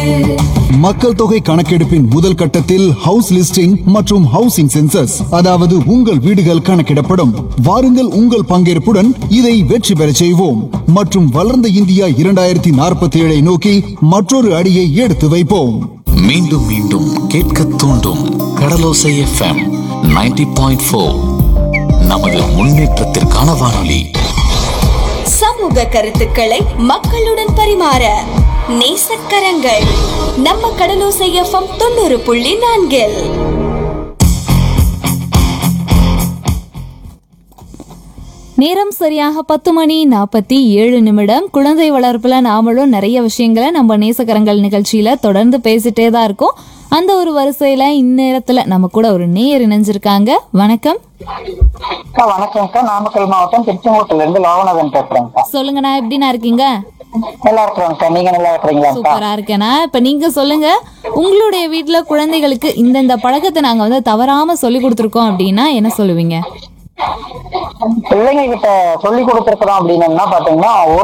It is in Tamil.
மக்கள் தொகை கணக்கெடுப்பின் முதல் கட்டத்தில் ஹவுஸ் லிஸ்டிங் மற்றும் ஹவுசிங் சென்சஸ் அதாவது உங்கள் வீடுகள் கணக்கிடப்படும் வாருங்கள் உங்கள் பங்கேற்புடன் இதை வெற்றி பெறச் செய்வோம் மற்றும் வளர்ந்த இந்தியா இரண்டாயிரத்தி நாற்பத்தி ஏழை நோக்கி மற்றொரு அடியை எடுத்து வைப்போம் மீண்டும் மீண்டும் கேட்க தூண்டும் கடலோசை எஃப்எம் 90.4 பாயிண்ட் ஃபோர் நமது முன்னேற்றத்திற்கான வானொலி சமூக கருத்துக்களை மக்களுடன் பரிமாற நேசக்கரங்கள் நம்ம கடலோசை எஃப்எம் தொண்ணூறு புள்ளி நான்கில் நேரம் சரியாக பத்து மணி நாற்பத்தி ஏழு நிமிடம் குழந்தை வளர்ப்புல நாமளும் நிறைய விஷயங்களை நம்ம நேசக்கரங்கள் நிகழ்ச்சியில தொடர்ந்து பேசிட்டே தான் இருக்கோம் அந்த ஒரு வரிசையில இந்நேரத்துல நம்ம கூட ஒரு நேயர் இணைஞ்சிருக்காங்க வணக்கம் அக்கா வணக்கம்க்கா நாமக்கல் மாவட்டம் திருச்செங்கோட்டுல இருந்து லோகநாதன் பேசுறேன்க்கா சொல்லுங்கண்ணா எப்படிண்ணா இருக்கீங்க நல்லா இருக்கிறோம்க்கா நீங்க நல்லா இருக்கிறீங்களாக்கா சூப்பரா இருக்கேண்ணா இப்ப நீங்க சொல்லுங்க உங்களுடைய வீட்ல குழந்தைகளுக்கு இந்தந்த பழக்கத்தை நாங்க வந்து தவறாம சொல்லி கொடுத்துருக்கோம் அப்படின்னா என்ன சொல்லுவீங்க பிள்ளைங்க கிட்ட சொல்லி கொடுத்துருக்கிறோம் அப்படின்னா பாத்தீங்கன்னா ஒரு